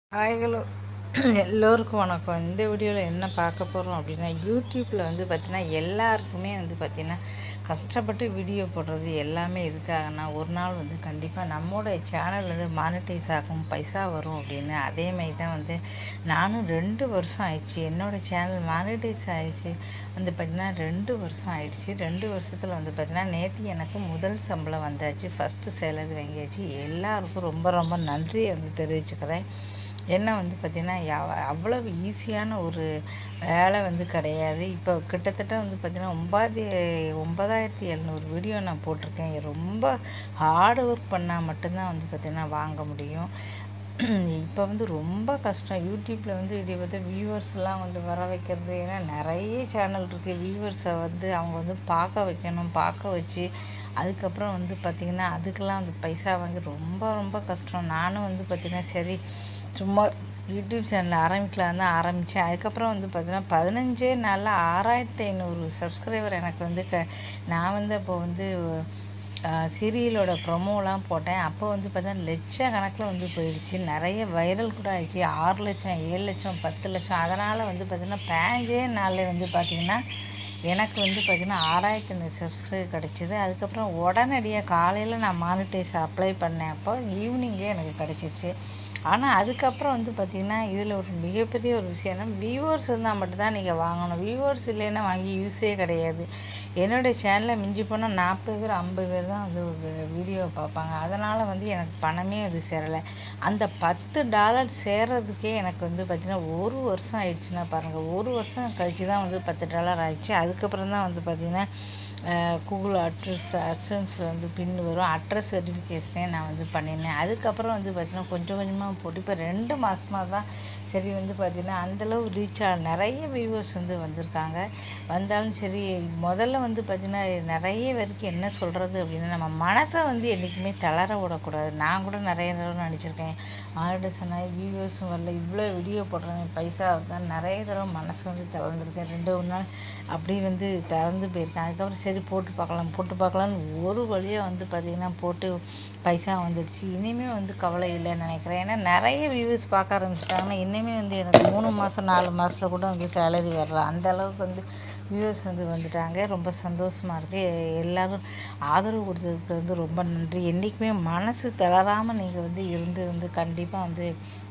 hi hello எல்லோருக்கும் வணக்கம் இந்த வீடியோவில் என்ன பார்க்க போகிறோம் அப்படின்னா யூடியூப்பில் வந்து பார்த்திங்கன்னா எல்லாருக்குமே வந்து பார்த்திங்கன்னா கஷ்டப்பட்டு வீடியோ போடுறது எல்லாமே எதுக்காகனா ஒரு நாள் வந்து கண்டிப்பாக நம்மளோட சேனல் வந்து மானிட்டைஸ் ஆகும் பைசா வரும் அப்படின்னு அதே மாதிரி தான் வந்து நானும் ரெண்டு வருஷம் ஆயிடுச்சு என்னோடய சேனல் மானிட்டைஸ் ஆயிடுச்சு வந்து பார்த்திங்கன்னா ரெண்டு வருஷம் ஆயிடுச்சு ரெண்டு வருஷத்தில் வந்து பார்த்திங்கன்னா நேற்று எனக்கு முதல் சம்பளம் வந்தாச்சு ஃபஸ்ட்டு சேலரி வாங்கியாச்சு எல்லாருக்கும் ரொம்ப ரொம்ப நன்றியை வந்து தெரிவிச்சுக்கிறேன் என்ன வந்து பார்த்திங்கன்னா யா- அவ்வளவு ஈஸியான ஒரு வேலை வந்து கிடையாது இப்போ கிட்டத்தட்ட வந்து பார்த்திங்கன்னா ஒன்பது ஒன்பதாயிரத்தி எழுநூறு வீடியோ நான் போட்டிருக்கேன் ரொம்ப ஹார்ட் ஒர்க் பண்ணால் மட்டும்தான் வந்து பார்த்திங்கன்னா வாங்க முடியும் இப்போ வந்து ரொம்ப கஷ்டம் யூடியூப்பில் வந்து இதை வந்து வியூவர்ஸ்லாம் வந்து வர வைக்கிறது ஏன்னா நிறைய சேனல் இருக்குது வியூவர்ஸை வந்து அவங்க வந்து பார்க்க வைக்கணும் பார்க்க வச்சு அதுக்கப்புறம் வந்து பார்த்திங்கன்னா அதுக்கெல்லாம் வந்து பைசா வாங்கி ரொம்ப ரொம்ப கஷ்டம் நானும் வந்து பார்த்திங்கன்னா சரி சும்மா யூடியூப் சேனல் ஆரம்பிக்கலாம் தான் ஆரம்பித்தேன் அதுக்கப்புறம் வந்து பார்த்திங்கன்னா பதினஞ்சே நாளில் ஆறாயிரத்தி ஐநூறு சப்ஸ்கிரைபர் எனக்கு வந்து க நான் வந்து அப்போ வந்து சீரியலோட ப்ரொமோலாம் போட்டேன் அப்போ வந்து பார்த்தீங்கன்னா லட்ச கணக்கில் வந்து போயிடுச்சு நிறைய வைரல் கூட ஆயிடுச்சு ஆறு லட்சம் ஏழு லட்சம் பத்து லட்சம் அதனால் வந்து பார்த்திங்கன்னா பேஞ்சே நாளில் வந்து பார்த்திங்கன்னா எனக்கு வந்து பார்த்திங்கன்னா ஆறாயிரத்தி ஐநூறு சப்ஸ்கிரைப் கிடச்சிது அதுக்கப்புறம் உடனடியாக காலையில் நான் மானிட்டைஸ் அப்ளை பண்ணேன் அப்போ ஈவினிங்கே எனக்கு கிடச்சிருச்சு ஆனால் அதுக்கப்புறம் வந்து பார்த்திங்கன்னா இதில் ஒரு மிகப்பெரிய ஒரு விஷயம்னா வியூவர்ஸ் இருந்தால் மட்டும்தான் நீங்கள் வாங்கணும் வியூவர்ஸ் இல்லைன்னா வாங்கி யூஸே கிடையாது என்னுடைய சேனலில் மிஞ்சி போனால் நாற்பது பேர் ஐம்பது பேர் தான் வந்து வீடியோவை பார்ப்பாங்க அதனால் வந்து எனக்கு பணமே அது சேரலை அந்த பத்து டாலர் சேர்றதுக்கே எனக்கு வந்து பார்த்திங்கன்னா ஒரு வருஷம் ஆயிடுச்சுன்னா பாருங்கள் ஒரு வருஷம் கழிச்சு தான் வந்து பத்து டாலர் ஆயிடுச்சு அதுக்கப்புறம் தான் வந்து பார்த்திங்கன்னா கூகுள் அட்ரஸ் அட்சன்ஸில் வந்து பின் வரும் அட்ரஸ் வெரிஃபிகேஷனே நான் வந்து பண்ணினேன் அதுக்கப்புறம் வந்து பார்த்திங்கன்னா கொஞ்சம் கொஞ்சமாக போட்டு இப்போ ரெண்டு மாதமாக தான் சரி வந்து பார்த்திங்கன்னா அந்தளவு ரீச் ஆக நிறைய வியூவர்ஸ் வந்து வந்திருக்காங்க வந்தாலும் சரி முதல்ல வந்து பார்த்திங்கன்னா நிறைய பேருக்கு என்ன சொல்கிறது அப்படின்னா நம்ம மனசை வந்து என்றைக்குமே தளர விடக்கூடாது நான் கூட நிறைய தடவை நினச்சிருக்கேன் மானிட்டேஷன் ஆகி வியூவர்ஸும் வரல இவ்வளோ வீடியோ போடுறேன் பைசா தான் நிறைய தடவை மனசு வந்து தளர்ந்துருக்கேன் ரெண்டு ஒரு நாள் அப்படி வந்து திறந்து போயிருக்கேன் அதுக்கப்புறம் சரி போட்டு பார்க்கலாம் போட்டு பார்க்கலான்னு ஒரு வழியாக வந்து பார்த்திங்கன்னா போட்டு பைசா வந்துடுச்சு இனிமேல் வந்து கவலை இல்லைன்னு நினைக்கிறேன் ஏன்னா நிறைய வியூவர்ஸ் பார்க்க ஆரம்பிச்சிட்டாங்கன்னா இனிமேல் வந்து எனக்கு மூணு மாதம் நாலு மாதத்தில் கூட வந்து சேலரி வரலாம் அந்த அளவுக்கு வந்து வியூவர்ஸ் வந்து வந்துட்டாங்க ரொம்ப சந்தோஷமாக இருக்குது எல்லோரும் ஆதரவு கொடுத்ததுக்கு வந்து ரொம்ப நன்றி என்றைக்குமே மனசு தளராமல் நீங்கள் வந்து இருந்து வந்து கண்டிப்பாக வந்து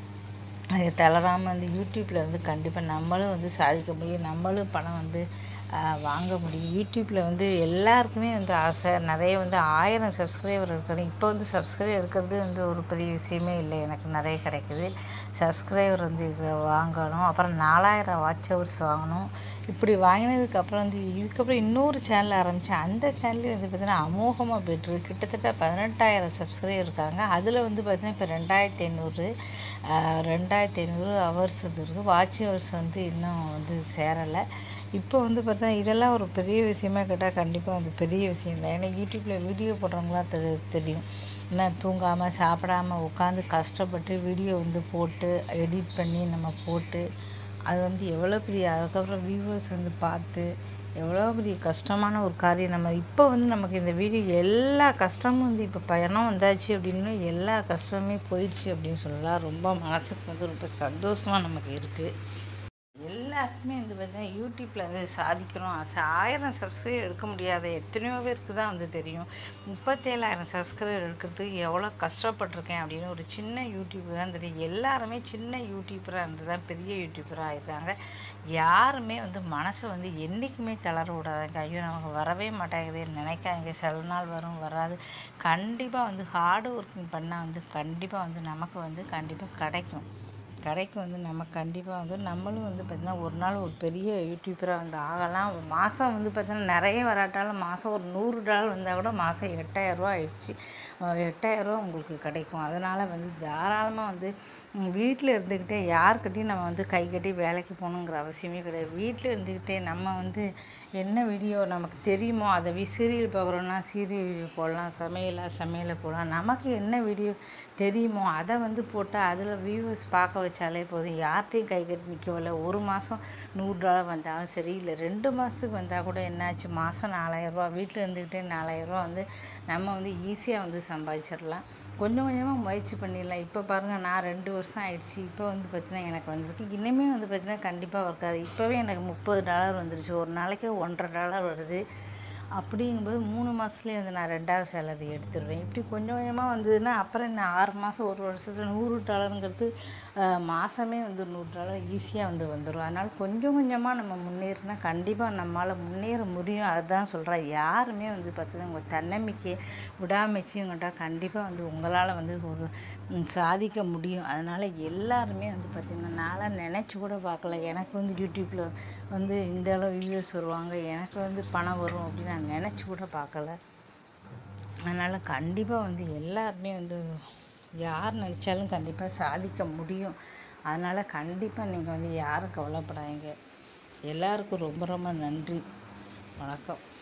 அது தளராமல் வந்து யூடியூப்பில் வந்து கண்டிப்பாக நம்மளும் வந்து சாதிக்க முடியும் நம்மளும் பணம் வந்து ஆஹ், வாங்க முடியும் யூடியூப்பில் வந்து எல்லாருக்குமே வந்து ஆசை நிறைய வந்து ஆயிரம் சப்ஸ்கிரைபர் இருக்கணும் இப்போ வந்து சப்ஸ்கிரைபர் இருக்கிறது வந்து ஒரு பெரிய விஷயமே இல்லை எனக்கு நிறைய கிடைக்குது சப்ஸ்கிரைபர் வந்து இது வாங்கணும் அப்புறம் நாலாயிரம் வாட்ச் ஹவர்ஸ் வாங்கணும் இப்படி வாங்கினதுக்கப்புறம் வந்து இதுக்கப்புறம் இன்னொரு சேனல் ஆரம்பித்தேன் அந்த சேனல்லையும் வந்து பார்த்திங்கன்னா அமோகமாக போய்ட்டுருக்கு கிட்டத்தட்ட பதினெட்டாயிரம் சப்ஸ்கிரைபர் இருக்காங்க அதில் வந்து பார்த்திங்கன்னா இப்போ ரெண்டாயிரத்தி ஐநூறு ரெண்டாயிரத்தி ஐநூறு ஹவர்ஸ் வந்து இருக்குது வாட்ச் ஹவர்ஸ் வந்து இன்னும் வந்து சேரலை இப்போ வந்து பார்த்தா இதெல்லாம் ஒரு பெரிய விஷயமா கேட்டால் கண்டிப்பாக வந்து பெரிய விஷயம் தான் ஏன்னா யூடியூப்பில் வீடியோ போடுறவங்களாம் தெரி தெரியும் என்ன தூங்காமல் சாப்பிடாம உட்காந்து கஷ்டப்பட்டு வீடியோ வந்து போட்டு எடிட் பண்ணி நம்ம போட்டு அது வந்து எவ்வளோ பெரிய அதுக்கப்புறம் வியூவர்ஸ் வந்து பார்த்து எவ்வளோ பெரிய கஷ்டமான ஒரு காரியம் நம்ம இப்போ வந்து நமக்கு இந்த வீடியோ எல்லா கஷ்டமும் வந்து இப்போ பயணம் வந்தாச்சு அப்படின்னு எல்லா கஷ்டமுமே போயிடுச்சு அப்படின்னு சொல்லலாம் ரொம்ப மனசுக்கு வந்து ரொம்ப சந்தோஷமாக நமக்கு இருக்குது எல்லாருக்குமே வந்து பார்த்தீங்கன்னா யூடியூப்பில் வந்து சாதிக்கணும் ஆசை ஆயிரம் சப்ஸ்கிரைபர் எடுக்க முடியாத எத்தனையோ பேருக்கு தான் வந்து தெரியும் முப்பத்தேழாயிரம் சப்ஸ்கிரைபர் எடுக்கிறதுக்கு எவ்வளோ கஷ்டப்பட்டிருக்கேன் அப்படின்னு ஒரு சின்ன யூடியூப் தான் தெரியும் எல்லாருமே சின்ன யூடியூபராக இருந்து தான் பெரிய யூடியூபராக இருக்காங்க யாருமே வந்து மனசை வந்து என்றைக்குமே தளர விடாதாங்க ஐயோ நமக்கு வரவே மாட்டேங்குது நினைக்காங்க சில நாள் வரும் வராது கண்டிப்பாக வந்து ஹார்ட் ஒர்க்கிங் பண்ணால் வந்து கண்டிப்பாக வந்து நமக்கு வந்து கண்டிப்பாக கிடைக்கும் கடைக்கு வந்து நம்ம கண்டிப்பாக வந்து நம்மளும் வந்து பார்த்திங்கன்னா ஒரு நாள் ஒரு பெரிய யூடியூபராக வந்து ஆகலாம் மாதம் வந்து பார்த்திங்கன்னா நிறைய வராட்டாலும் மாதம் ஒரு நூறு டாலர் வந்தால் கூட மாதம் எட்டாயிரரூவா ஆயிடுச்சு எட்டாயிரரூவா உங்களுக்கு கிடைக்கும் அதனால் வந்து தாராளமாக வந்து வீட்டில் இருந்துக்கிட்டே யார்கிட்டையும் நம்ம வந்து கை கட்டி வேலைக்கு போகணுங்கிற அவசியமே கிடையாது வீட்டில் இருந்துக்கிட்டே நம்ம வந்து என்ன வீடியோ நமக்கு தெரியுமோ அதை வி சீரியல் பார்க்குறோன்னா சீரியல் போடலாம் சமையலா சமையலை போடலாம் நமக்கு என்ன வீடியோ தெரியுமோ அதை வந்து போட்டால் அதில் வியூவர்ஸ் பார்க்க வச்சாலே போதும் யார்கிட்டையும் கை கட்டி நிற்கவில்ல ஒரு மாதம் நூறு டாலர் வந்தாலும் சரி இல்லை ரெண்டு மாதத்துக்கு வந்தால் கூட என்னாச்சு மாதம் நாலாயிரரூவா வீட்டில் இருந்துக்கிட்டே நாலாயிரரூவா வந்து நம்ம வந்து ஈஸியாக வந்து சம்பாதிச்சிடலாம் கொஞ்சம் கொஞ்சமாக முயற்சி பண்ணிடலாம் இப்போ பாருங்கள் நான் ரெண்டு வருஷம் ஆயிடுச்சு இப்போ வந்து பார்த்தீங்கன்னா எனக்கு வந்திருக்கு இனிமே வந்து பார்த்தீங்கன்னா கண்டிப்பாக ஒர்க்காது இப்போவே எனக்கு முப்பது டாலர் வந்துருச்சு ஒரு நாளைக்கு ஒன்றரை டாலர் வருது அப்படிங்கும்போது மூணு மாதத்துலேயே வந்து நான் ரெண்டாவது சேலரி எடுத்துடுவேன் இப்படி கொஞ்சம் கொஞ்சமாக வந்ததுன்னா அப்புறம் இந்த ஆறு மாதம் ஒரு வருஷத்தில் நூறு டாலருங்கிறது அஹ், மாதமே வந்து நூறு டாலர் ஈஸியாக வந்து வந்துடும் அதனால் கொஞ்சம் கொஞ்சமாக நம்ம முன்னேறினா கண்டிப்பாக நம்மளால் முன்னேற முடியும் அதுதான் சொல்கிறேன் யாருமே வந்து பார்த்தீங்கன்னா உங்கள் தன்னம்பிக்கை விடாமுயற்சிங்கிட்ட கண்டிப்பாக வந்து உங்களால் வந்து ஒரு ம், சாதிக்க முடியும் அதனால் எல்லாருமே வந்து பார்த்திங்கன்னா நான்லாம் நினச்சி கூட பார்க்கல எனக்கு வந்து யூடியூப்பில் வந்து இந்த அளவு வியூஸ் வருவாங்க எனக்கு வந்து பணம் வரும் அப்படின்னு நான் நினச்சி கூட பார்க்கல அதனால் கண்டிப்பாக வந்து எல்லாருமே வந்து யார் நினச்சாலும் கண்டிப்பாக சாதிக்க முடியும் அதனால் கண்டிப்பாக நீங்கள் வந்து யாரும் கவலைப்படாதீங்க எல்லாருக்கும் ரொம்ப ரொம்ப நன்றி வணக்கம்